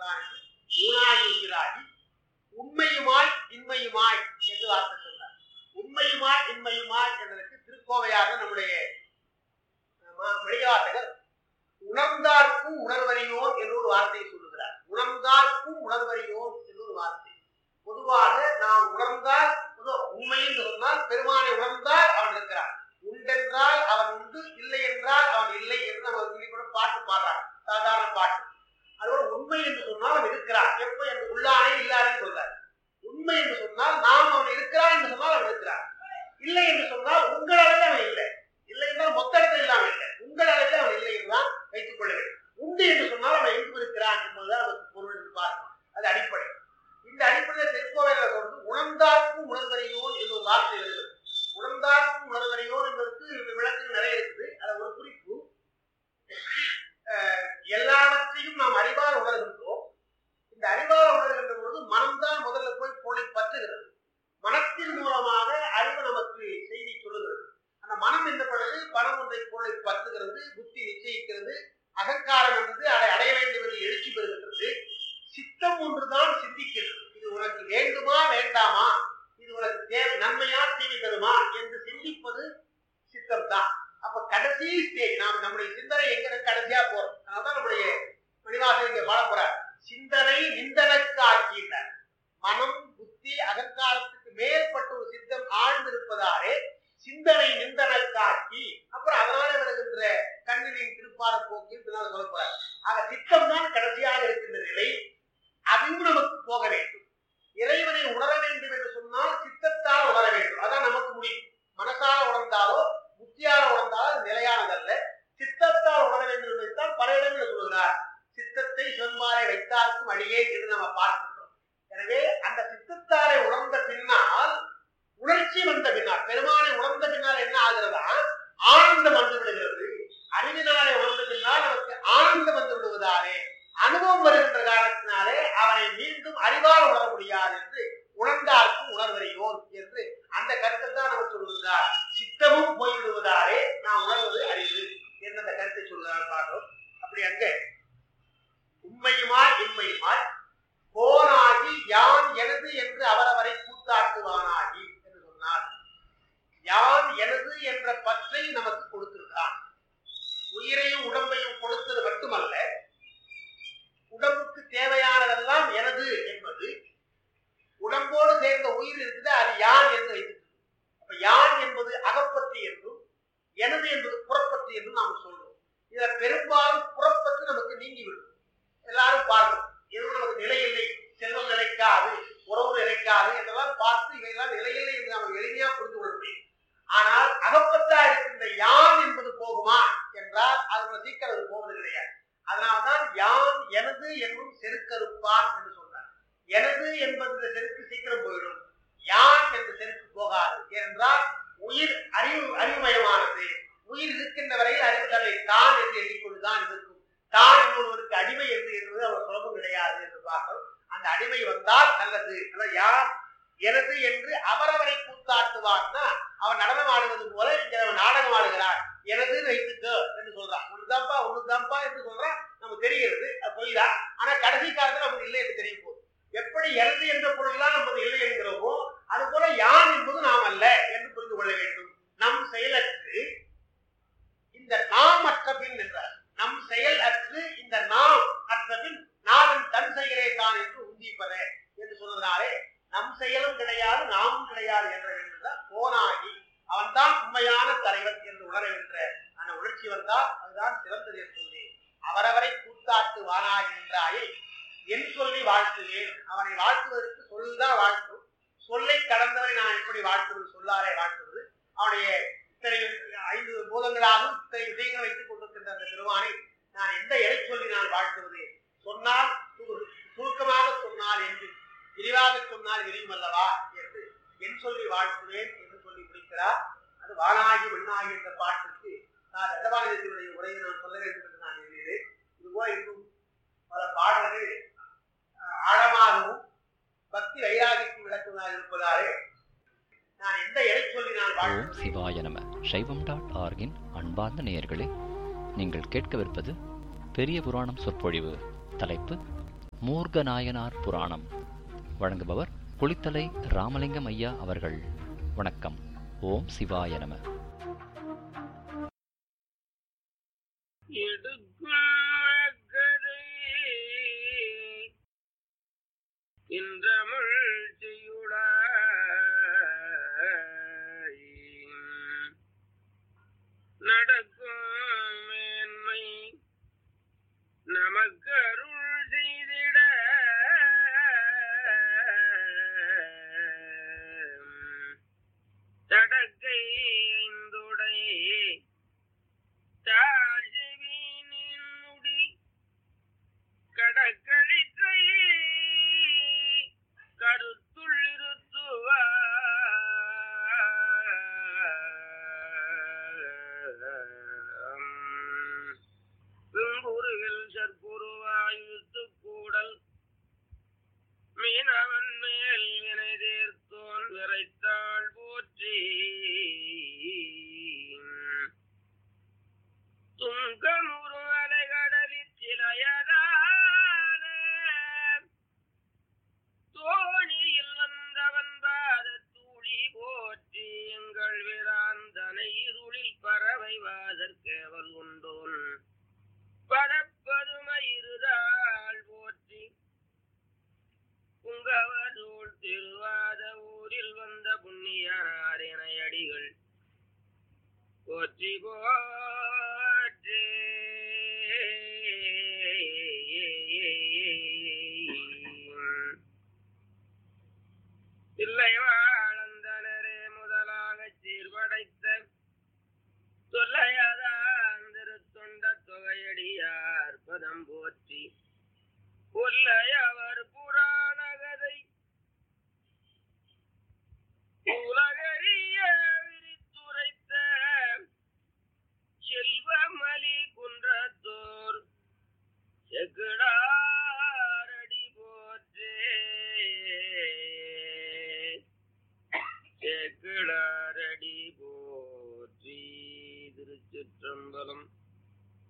என்றான் என்று ஊனாகி உயிராகி உண்மையுமாய் இன்மையுமாய் என்று வார்த்தை சொன்னார் உண்மையுமாய் இன்மையுமாய் என்பதற்கு திருக்கோவையாக நம்முடைய வெளியாட்டகர் உணர்ந்தார்க்கும் உணர்வறியோர் என்று ஒரு வார்த்தையை சொல்லுகிறார் உணர்ந்தார்க்கும் உணர்வறியோர் என்று ஒரு வார்த்தை பொதுவாக நாம் உணர்ந்தால் பொதுவா உண்மை என்று சொன்னால் பெருமானை உணர்ந்தால் அவன் இருக்கிறான் உண்டென்றால் அவன் உண்டு இல்லை என்றால் அவன் இல்லை என்று நம்ம சொல்லி கூட பாட்டு பாடுறாங்க சாதாரண பாட்டு அதுபோல உண்மை என்று சொன்னால் அவன் இருக்கிறான் எப்ப என்று உள்ளானே இல்லாதே சொல்றார் உண்மை என்று சொன்னால் நாம் அவன் இருக்கிறான் என்று சொன்னால் அவன் இருக்கிறான் இல்லை என்று சொன்னால் உங்கள் அளவில் அவன் இல்லை இல்லை என்றால் மொத்த இடத்துல இல்லாமல் இல்லை உங்கள் அளவில் அவன் இல்லை என்றுதான் வைத்துக் கொள்ள வேண்டும் உண்டு என்று சொன்னால் அவன் எங்கு இருக்கிறான் என்பதுதான் நமக்கு பொருள் என்று பார்க்கணும் அது அடிப்படை இந்த அடிப்படையில் திருக்கோவையில சொல்றது உணர்ந்தார்க்கும் உணர்வறியோன் என்று ஒரு வார்த்தை வருகிறது உணர்ந்தார்க்கும் உணர்வறியோன் என்பதற்கு விளக்கம் நிறைய இருக்குது அது ஒரு குறிப்பு அஹ், எல்லாவற்றையும் நாம் அறிவால் உணர்கின்றோம் இந்த அறிவால் உணர்கின்ற பொழுது மனம்தான் முதல்ல போய் பொருளை பற்றுகிறது மனத்தின் மூலமாக அறிவு நமக்கு செய்தி சொல்லுகிறது அந்த மனம் என்ன பண்ணுது பணம் ஒன்றை பொருளை பற்றுகிறது புத்தி நிச்சயிக்கிறது அகங்காரம் என்பது அதை அடைய வேண்டும் என்று எழுச்சி பெறுகின்றது சித்தம் ஒன்றுதான் சிந்திக்கிறது இது உனக்கு வேண்டுமா வேண்டாமா இது உனக்கு தேவை நன்மையா தீமை தருமா என்று சிந்திப்பது சித்தம் தான் அப்ப கடைசி ஸ்டேஜ் நாம் நம்முடைய சிந்தனை எங்க இருக்கு? கடைசியா போறோம் அதனால நம்முடைய மணிவாசன் இங்க பாட போறார் சிந்தனை நிந்தனக்கு ஆக்கினார் மனம் புத்தி அகங்காரத்துக்கு மேற்பட்ட ஒரு சித்தம் ஆழ்ந்திருப்பதாலே சிந்தனை நிந்தனக்காக்கி அப்புறம் அதனால வருகின்ற கண்ணினின் திருப்பார போக்கு பின்னால் சொல்ல போறார் ஆக சித்தம் தான் கடைசியாக இருக்கின்ற நிலை அதுவும் நமக்கு போக வேண்டும் இறைவனை உணர வேண்டும் என்று சொன்னால் சித்தத்தால் உணர வேண்டும் அதான் நமக்கு முடியும் மனசால உணர்ந்தாலோ புத்தியால உணர்ந்தாலோ அது நிலையானதல்ல சித்தத்தால் உணர வேண்டும் என்பதைத்தான் பல இடங்களில் சொல்கிறார் சித்தத்தை சொன்மாலை வைத்தார்க்கும் அழியே என்று நம்ம பார்க்கின்றோம் எனவே அந்த சித்தத்தாரை உணர்ந்த பின்னால் உணர்ச்சி வந்த பின்னால் பெருமானை உணர்ந்த பின்னால் என்ன ஆகிறதா ஆனந்தம் வந்து விடுகிறது அறிவினாலே உணர்ந்த பின்னால் நமக்கு ஆனந்தம் வந்து விடுவதாலே அனுபவம் வருகின்ற காரணத்தினாலே அவனை மீண்டும் அறிவால் உணர முடியாது என்று உணர்ந்தார்க்கும் உணர்வறியோன் என்று அந்த கருத்தை தான் அவர் சொல்லுகிறார் சித்தமும் போய்விடுவதாலே நாம் உணர்வது அறிவு என்று அந்த கருத்தை சொல்லுகிறார் பார்க்கிறோம் அப்படி அங்க உண்மையுமாய் இன்மையுமாய் போனாகி யான் எனது என்று அவரவரை கூத்தாட்டுவானாகி என்று சொன்னார் யான் எனது என்ற பற்றை நமக்கு கொடுத்திருக்கிறான் உயிரையும் உடம்பையும் கொடுத்தது மட்டுமல்ல உடம்புக்கு தேவையானதெல்லாம் எனது என்பது உடம்போடு சேர்ந்த உயிர் இருக்குது அது யான் என்று வைத்து அப்ப யான் என்பது அகப்பற்று என்றும் எனது என்பது புறப்பற்று என்றும் நாம் சொல்றோம் இதுல பெரும்பாலும் புறப்பற்று நமக்கு நீங்கிவிடும் எல்லாரும் பார்க்கணும் எதுவும் நமக்கு நிலை இல்லை செல்வம் நிலைக்காது உறவு நிலைக்காது என்றெல்லாம் பார்த்து இவையெல்லாம் நிலையில்லை என்று நாம் எளிமையா புரிந்து கொள்ள முடியும் ஆனால் அகப்பற்றா இருக்கின்ற யான் என்பது போகுமா என்றால் அது சீக்கிரம் அது போவது கிடையாது அதனால்தான் யான் எனது என்னும் செருக்கறுப்பான் என்று சொன்னார் எனது என்பது இந்த செருக்கு சீக்கிரம் போயிடும் யான் என்ற செருக்கு போகாது ஏனென்றால் உயிர் அறிவு அறிவுமயமானது உயிர் இருக்கின்ற வரையில் அறிவு தன்னை தான் என்று எண்ணிக்கொண்டுதான் இருக்கும் தான் இன்னொருவருக்கு அடிமை என்று என்பது அவர் சுலபம் கிடையாது என்று பார்க்கிறோம் அந்த அடிமை வந்தால் நல்லது அதாவது யார் எனது என்று அவரவரை கூத்தாட்டுவார்னா அவன் நடனம் ஆடுவது போல இங்க அவன் நாடகம் ஆடுகிறான் எனது வைத்துக்க என்று சொல்றான் ஒண்ணுதான்ப்பா ஒண்ணுதான்ப்பா என்று சொல்றான் நமக்கு தெரிகிறது அது பொய்தான் ஆனா கடைசி காலத்துல நமக்கு இல்லை என்று தெரியும் போது எப்படி எனது என்ற பொருள்லாம் நமக்கு இல்லை என்கிறோமோ அது போல யான் என்பது நாம் அல்ல என்று புரிந்து கொள்ள வேண்டும் நம் செயலற்று இந்த நாம் அற்ற பின் என்றார் நம் செயல் அற்று இந்த நாம் அற்ற பின் நானும் தன் செயலே தான் என்று உந்திப்பத என்று சொன்னதுனாலே நம் செயலும் கிடையாது நாமும் கிடையாது என்ற வேண்டுதான் போனாகி அவன்தான் உண்மையான தலைவன் என்று உணர்கின்ற அந்த உணர்ச்சி வந்தால் அதுதான் சிறந்தது என்று சொன்னேன் அவரவரை கூத்தாட்டு வானாகின்றாயே என் சொல்லி வாழ்த்துவேன் அவனை வாழ்த்துவதற்கு சொல்லுதான் வாழ்த்தும் சொல்லை கடந்தவரை நான் எப்படி வாழ்த்துவது சொல்லாரே வாழ்த்துவது அவனுடைய இத்தனை ஐந்து பூதங்களாகவும் இத்தனை விஷயங்களை வைத்துக் கொண்டிருக்கின்ற அந்த பெருமானை நான் எந்த எடை சொல்லி நான் வாழ்த்துவது சொன்னால் சுரு- சுருக்கமாக சொன்னால் என்று விரிவாக சொன்னால் விரியும் அல்லவா என்று என் சொல்லி வாழ்த்துவேன் என்று சொல்லி முடிக்கிறார் அது வானாகி மண்ணாகி என்ற பாட்டுக்கு நான் தண்டபாணியத்தினுடைய உரையை நான் சொல்ல வேண்டும் என்று நான் எண்ணினேன் இதுபோல் இன்னும் பல பாடல்கள் அஹ், ஆழமாகவும் பக்தி வைராகிக்கு விளக்குவதாக இருப்பதாலே நான் எந்த எடை சொல்லி நான் ஓம் வாழ்த்துவேன் சிவாய நம சைவம் டாட் ஆர்கின் அன்பார்ந்த நேயர்களே நீங்கள் கேட்கவிருப்பது பெரிய புராணம் சொற்பொழிவு தலைப்பு மூர்கநாயனார் புராணம் வழங்குபவர் குளித்தலை ராமலிங்கம் ஐயா அவர்கள் வணக்கம் ஓம் சிவாய நம எடுக்கதை இன்றமிழ் செய்யுளாய் நடக்கும் மேன்மை நமக்கு அருள் செய்திட தடக்கை ஐந்துடை தாழ்வினின் முடி கடற்கழிற்றை கருத்துள்ளிருத்துவார் பின்புருவில் சற்புருவாயுத்து கூடல் மீனவன் மேல் வினை தேர்த்தோன் விரைத்தாள் போற்றி துங்கமுறு அலைகடலில் சிலையதான தோணியில் வந்தவன் பாத தூளி போற்றி எங்கள் விராந்தனை இருளில் பறவை வாதற்கேவல் உண்டோன் படப்பதுமை இருதாள் போற்றி புங்கவதூள் திருவாத ஊரில் வந்த புண்ணியனாரின அடிகள் போற்றி போற்றி இல்லை வாழந்தனரே முதலாகச் சீர்படைத்த தொல்லையதான் திருத்தொண்ட தொகையடியார் பதம் போற்றி கொல்லையவர் புராணகதை உலகறிய விரித்துரைத்த செல்வமலி குன்றத்தோர் செகுடாரடி போற்றே செகுடாரடி போற்றி திருச்சிற்றம்பலம்